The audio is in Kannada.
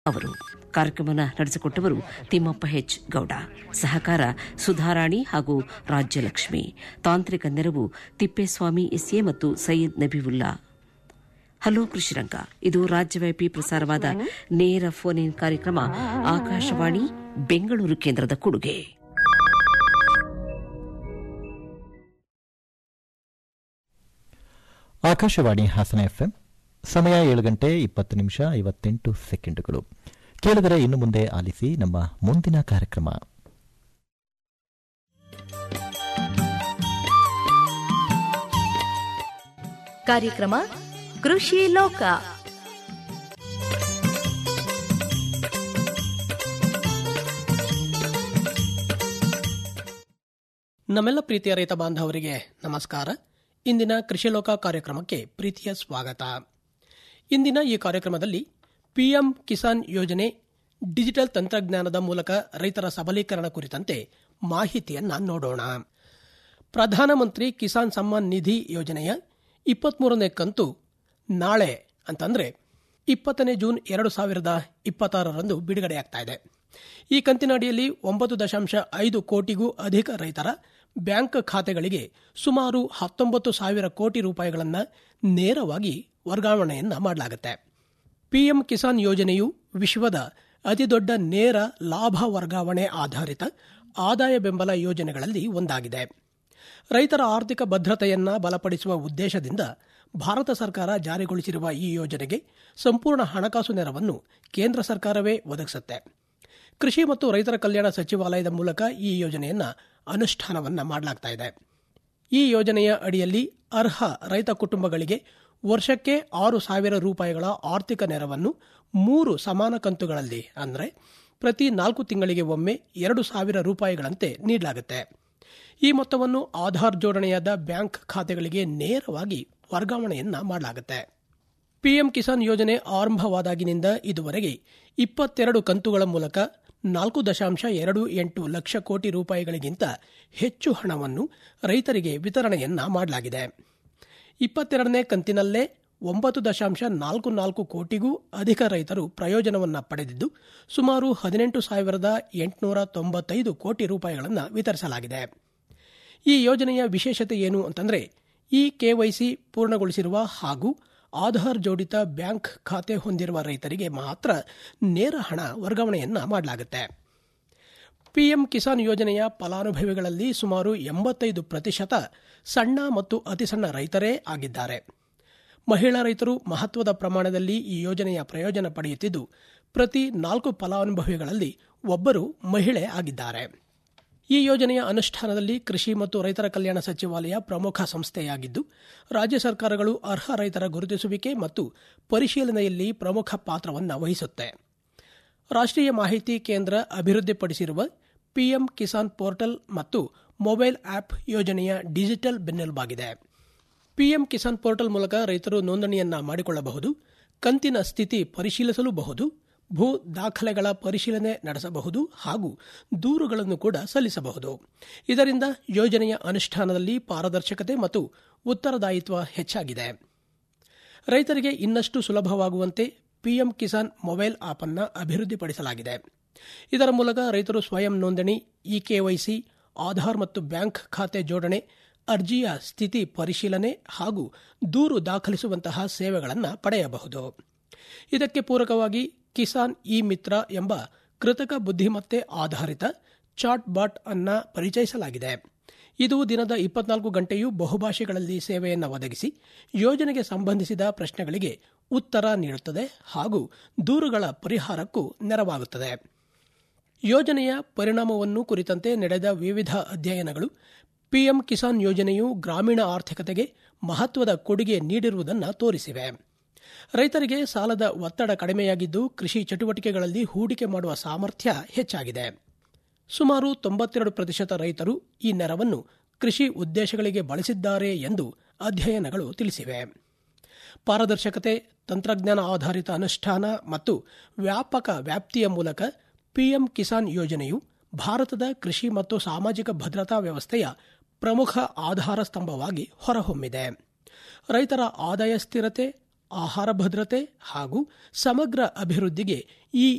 ಅವರು ಕಾರ್ಯಕ್ರಮವನ್ನು ನಡೆಸಿಕೊಟ್ಟವರು ತಿಮ್ಮಪ್ಪ ಹೆಚ್ ಗೌಡ ಸಹಕಾರ ಸುಧಾರಾಣಿ ಹಾಗೂ ರಾಜ್ಯಲಕ್ಷ್ಮಿ ತಾಂತ್ರಿಕ ನೆರವು ತಿಪ್ಪೇಸ್ವಾಮಿ ಎಸ್ಎ ಮತ್ತು ಸೈಯದ್ ನಬೀವುಲ್ಲಾ ಹಲೋ ಕೃಷಿರಂಗ ಇದು ರಾಜ್ಯವ್ಯಾಪಿ ಪ್ರಸಾರವಾದ ನೇರ ಫೋನ್ ಇನ್ ಕಾರ್ಯಕ್ರಮ ಆಕಾಶವಾಣಿ ಬೆಂಗಳೂರು ಕೇಂದ್ರದ ಕೊಡುಗೆ ಆಕಾಶವಾಣಿ ಹಾಸನ ಎಫ್ಎಂ ಸಮಯ ಏಳು ಗಂಟೆ ಇಪ್ಪತ್ತು ನಿಮಿಷ ಐವತ್ತೆಂಟು ಸೆಕೆಂಡುಗಳು ಕೇಳಿದರೆ ಇನ್ನು ಮುಂದೆ ಆಲಿಸಿ ನಮ್ಮ ಮುಂದಿನ ಕಾರ್ಯಕ್ರಮ ಕಾರ್ಯಕ್ರಮ ಕೃಷಿ ಲೋಕ ನಮ್ಮೆಲ್ಲ ಪ್ರೀತಿಯ ರೈತ ಬಾಂಧವರಿಗೆ ನಮಸ್ಕಾರ ಇಂದಿನ ಕೃಷಿ ಲೋಕ ಕಾರ್ಯಕ್ರಮಕ್ಕೆ ಪ್ರೀತಿಯ ಸ್ವಾಗತ ಇಂದಿನ ಈ ಕಾರ್ಯಕ್ರಮದಲ್ಲಿ ಪಿಎಂ ಕಿಸಾನ್ ಯೋಜನೆ ಡಿಜಿಟಲ್ ತಂತ್ರಜ್ಞಾನದ ಮೂಲಕ ರೈತರ ಸಬಲೀಕರಣ ಕುರಿತಂತೆ ಮಾಹಿತಿಯನ್ನ ನೋಡೋಣ ಪ್ರಧಾನಮಂತ್ರಿ ಕಿಸಾನ್ ಸಮ್ಮಾನ್ ನಿಧಿ ಯೋಜನೆಯ ಇಪ್ಪತ್ಮೂರನೇ ಕಂತು ನಾಳೆ ಅಂತಂದ್ರೆ ಇಪ್ಪತ್ತನೇ ಜೂನ್ ಎರಡು ಸಾವಿರದ ಇಪ್ಪತ್ತಾರರಂದು ಬಿಡುಗಡೆಯಾಗ್ತಾ ಇದೆ ಈ ಕಂತಿನ ಅಡಿಯಲ್ಲಿ ಒಂಬತ್ತು ದಶಾಂಶ ಐದು ಕೋಟಿಗೂ ಅಧಿಕ ರೈತರ ಬ್ಯಾಂಕ್ ಖಾತೆಗಳಿಗೆ ಸುಮಾರು ಹತ್ತೊಂಬತ್ತು ಸಾವಿರ ಕೋಟಿ ರೂಪಾಯಿಗಳನ್ನು ನೇರವಾಗಿ ವರ್ಗಾವಣೆಯನ್ನ ಮಾಡಲಾಗುತ್ತೆ ಪಿಎಂ ಕಿಸಾನ್ ಯೋಜನೆಯು ವಿಶ್ವದ ಅತಿದೊಡ್ಡ ನೇರ ಲಾಭ ವರ್ಗಾವಣೆ ಆಧಾರಿತ ಆದಾಯ ಬೆಂಬಲ ಯೋಜನೆಗಳಲ್ಲಿ ಒಂದಾಗಿದೆ ರೈತರ ಆರ್ಥಿಕ ಭದ್ರತೆಯನ್ನ ಬಲಪಡಿಸುವ ಉದ್ದೇಶದಿಂದ ಭಾರತ ಸರ್ಕಾರ ಜಾರಿಗೊಳಿಸಿರುವ ಈ ಯೋಜನೆಗೆ ಸಂಪೂರ್ಣ ಹಣಕಾಸು ನೆರವನ್ನು ಕೇಂದ್ರ ಸರ್ಕಾರವೇ ಒದಗಿಸುತ್ತೆ ಕೃಷಿ ಮತ್ತು ರೈತರ ಕಲ್ಯಾಣ ಸಚಿವಾಲಯದ ಮೂಲಕ ಈ ಯೋಜನೆಯನ್ನ ಅನುಷ್ಠಾನವನ್ನ ಮಾಡಲಾಗ್ತಾ ಇದೆ ಈ ಯೋಜನೆಯ ಅಡಿಯಲ್ಲಿ ಅರ್ಹ ರೈತ ಕುಟುಂಬಗಳಿಗೆ ವರ್ಷಕ್ಕೆ ಆರು ಸಾವಿರ ರೂಪಾಯಿಗಳ ಆರ್ಥಿಕ ನೆರವನ್ನು ಮೂರು ಸಮಾನ ಕಂತುಗಳಲ್ಲಿ ಅಂದರೆ ಪ್ರತಿ ನಾಲ್ಕು ತಿಂಗಳಿಗೆ ಒಮ್ಮೆ ಎರಡು ಸಾವಿರ ರೂಪಾಯಿಗಳಂತೆ ನೀಡಲಾಗುತ್ತೆ ಈ ಮೊತ್ತವನ್ನು ಆಧಾರ್ ಜೋಡಣೆಯಾದ ಬ್ಯಾಂಕ್ ಖಾತೆಗಳಿಗೆ ನೇರವಾಗಿ ವರ್ಗಾವಣೆಯನ್ನ ಮಾಡಲಾಗುತ್ತೆ ಪಿಎಂ ಕಿಸಾನ್ ಯೋಜನೆ ಆರಂಭವಾದಾಗಿನಿಂದ ಇದುವರೆಗೆ ಇಪ್ಪತ್ತೆರಡು ಕಂತುಗಳ ಮೂಲಕ ನಾಲ್ಕು ದಶಾಂಶ ಎರಡು ಎಂಟು ಲಕ್ಷ ಕೋಟಿ ರೂಪಾಯಿಗಳಿಗಿಂತ ಹೆಚ್ಚು ಹಣವನ್ನು ರೈತರಿಗೆ ವಿತರಣೆಯನ್ನ ಮಾಡಲಾಗಿದೆ ಇಪ್ಪತ್ತೆರಡನೇ ಕಂತಿನಲ್ಲೇ ಒಂಬತ್ತು ದಶಾಂಶ ನಾಲ್ಕು ನಾಲ್ಕು ಕೋಟಿಗೂ ಅಧಿಕ ರೈತರು ಪ್ರಯೋಜನವನ್ನ ಪಡೆದಿದ್ದು ಸುಮಾರು ಹದಿನೆಂಟು ಸಾವಿರದ ಎಂಟುನೂರ ತೊಂಬತ್ತೈದು ಕೋಟಿ ರೂಪಾಯಿಗಳನ್ನು ವಿತರಿಸಲಾಗಿದೆ ಈ ಯೋಜನೆಯ ವಿಶೇಷತೆ ಏನು ಅಂತಂದ್ರೆ ಈ ಕೆವೈಸಿ ಪೂರ್ಣಗೊಳಿಸಿರುವ ಹಾಗೂ ಆಧಾರ್ ಜೋಡಿತ ಬ್ಯಾಂಕ್ ಖಾತೆ ಹೊಂದಿರುವ ರೈತರಿಗೆ ಮಾತ್ರ ನೇರ ಹಣ ವರ್ಗಾವಣೆಯನ್ನ ಮಾಡಲಾಗುತ್ತೆ ಪಿಎಂ ಕಿಸಾನ್ ಯೋಜನೆಯ ಫಲಾನುಭವಿಗಳಲ್ಲಿ ಸುಮಾರು ಎಂಬತ್ತೈದು ಪ್ರತಿಶತ ಸಣ್ಣ ಮತ್ತು ಅತಿಸಣ್ಣ ರೈತರೇ ಆಗಿದ್ದಾರೆ ಮಹಿಳಾ ರೈತರು ಮಹತ್ವದ ಪ್ರಮಾಣದಲ್ಲಿ ಈ ಯೋಜನೆಯ ಪ್ರಯೋಜನ ಪಡೆಯುತ್ತಿದ್ದು ಪ್ರತಿ ನಾಲ್ಕು ಫಲಾನುಭವಿಗಳಲ್ಲಿ ಒಬ್ಬರು ಮಹಿಳೆ ಆಗಿದ್ದಾರೆ ಈ ಯೋಜನೆಯ ಅನುಷ್ಠಾನದಲ್ಲಿ ಕೃಷಿ ಮತ್ತು ರೈತರ ಕಲ್ಯಾಣ ಸಚಿವಾಲಯ ಪ್ರಮುಖ ಸಂಸ್ಥೆಯಾಗಿದ್ದು ರಾಜ್ಯ ಸರ್ಕಾರಗಳು ಅರ್ಹ ರೈತರ ಗುರುತಿಸುವಿಕೆ ಮತ್ತು ಪರಿಶೀಲನೆಯಲ್ಲಿ ಪ್ರಮುಖ ಪಾತ್ರವನ್ನು ವಹಿಸುತ್ತೆ ರಾಷ್ಟ್ರೀಯ ಮಾಹಿತಿ ಕೇಂದ್ರ ಅಭಿವೃದ್ಧಿಪಡಿಸಿರುವ ಪಿಎಂ ಕಿಸಾನ್ ಪೋರ್ಟಲ್ ಮತ್ತು ಮೊಬೈಲ್ ಆಪ್ ಯೋಜನೆಯ ಡಿಜಿಟಲ್ ಬೆನ್ನೆಲುಬಾಗಿದೆ ಪಿಎಂ ಕಿಸಾನ್ ಪೋರ್ಟಲ್ ಮೂಲಕ ರೈತರು ನೋಂದಣಿಯನ್ನ ಮಾಡಿಕೊಳ್ಳಬಹುದು ಕಂತಿನ ಸ್ಥಿತಿ ಪರಿಶೀಲಿಸಲೂಬಹುದು ಭೂ ದಾಖಲೆಗಳ ಪರಿಶೀಲನೆ ನಡೆಸಬಹುದು ಹಾಗೂ ದೂರುಗಳನ್ನು ಕೂಡ ಸಲ್ಲಿಸಬಹುದು ಇದರಿಂದ ಯೋಜನೆಯ ಅನುಷ್ಠಾನದಲ್ಲಿ ಪಾರದರ್ಶಕತೆ ಮತ್ತು ಉತ್ತರದಾಯಿತ್ವ ಹೆಚ್ಚಾಗಿದೆ ರೈತರಿಗೆ ಇನ್ನಷ್ಟು ಸುಲಭವಾಗುವಂತೆ ಪಿಎಂ ಕಿಸಾನ್ ಮೊಬೈಲ್ ಆಪ್ ಅನ್ನು ಅಭಿವೃದ್ಧಿಪಡಿಸಲಾಗಿದೆ ಇದರ ಮೂಲಕ ರೈತರು ಸ್ವಯಂ ನೋಂದಣಿ ಇ ಕೆವೈಸಿ ಆಧಾರ್ ಮತ್ತು ಬ್ಯಾಂಕ್ ಖಾತೆ ಜೋಡಣೆ ಅರ್ಜಿಯ ಸ್ಥಿತಿ ಪರಿಶೀಲನೆ ಹಾಗೂ ದೂರು ದಾಖಲಿಸುವಂತಹ ಸೇವೆಗಳನ್ನು ಪಡೆಯಬಹುದು ಇದಕ್ಕೆ ಪೂರಕವಾಗಿ ಕಿಸಾನ್ ಇ ಮಿತ್ರ ಎಂಬ ಕೃತಕ ಬುದ್ಧಿಮತ್ತೆ ಆಧಾರಿತ ಚಾಟ್ ಬಾಟ್ ಅನ್ನ ಪರಿಚಯಿಸಲಾಗಿದೆ ಇದು ದಿನದ ಇಪ್ಪತ್ನಾಲ್ಕು ಗಂಟೆಯೂ ಬಹುಭಾಷೆಗಳಲ್ಲಿ ಸೇವೆಯನ್ನು ಒದಗಿಸಿ ಯೋಜನೆಗೆ ಸಂಬಂಧಿಸಿದ ಪ್ರಶ್ನೆಗಳಿಗೆ ಉತ್ತರ ನೀಡುತ್ತದೆ ಹಾಗೂ ದೂರುಗಳ ಪರಿಹಾರಕ್ಕೂ ನೆರವಾಗುತ್ತದೆ ಯೋಜನೆಯ ಪರಿಣಾಮವನ್ನು ಕುರಿತಂತೆ ನಡೆದ ವಿವಿಧ ಅಧ್ಯಯನಗಳು ಪಿಎಂ ಕಿಸಾನ್ ಯೋಜನೆಯು ಗ್ರಾಮೀಣ ಆರ್ಥಿಕತೆಗೆ ಮಹತ್ವದ ಕೊಡುಗೆ ನೀಡಿರುವುದನ್ನು ತೋರಿಸಿವೆ ರೈತರಿಗೆ ಸಾಲದ ಒತ್ತಡ ಕಡಿಮೆಯಾಗಿದ್ದು ಕೃಷಿ ಚಟುವಟಿಕೆಗಳಲ್ಲಿ ಹೂಡಿಕೆ ಮಾಡುವ ಸಾಮರ್ಥ್ಯ ಹೆಚ್ಚಾಗಿದೆ ಸುಮಾರು ತೊಂಬತ್ತೆರಡು ಪ್ರತಿಶತ ರೈತರು ಈ ನೆರವನ್ನು ಕೃಷಿ ಉದ್ದೇಶಗಳಿಗೆ ಬಳಸಿದ್ದಾರೆ ಎಂದು ಅಧ್ಯಯನಗಳು ತಿಳಿಸಿವೆ ಪಾರದರ್ಶಕತೆ ತಂತ್ರಜ್ಞಾನ ಆಧಾರಿತ ಅನುಷ್ಠಾನ ಮತ್ತು ವ್ಯಾಪಕ ವ್ಯಾಪ್ತಿಯ ಮೂಲಕ ಪಿಎಂ ಕಿಸಾನ್ ಯೋಜನೆಯು ಭಾರತದ ಕೃಷಿ ಮತ್ತು ಸಾಮಾಜಿಕ ಭದ್ರತಾ ವ್ಯವಸ್ಥೆಯ ಪ್ರಮುಖ ಆಧಾರ ಸ್ತಂಭವಾಗಿ ಹೊರಹೊಮ್ಮಿದೆ ರೈತರ ಆದಾಯ ಸ್ಥಿರತೆ ಆಹಾರ ಭದ್ರತೆ ಹಾಗೂ ಸಮಗ್ರ ಅಭಿವೃದ್ಧಿಗೆ ಈ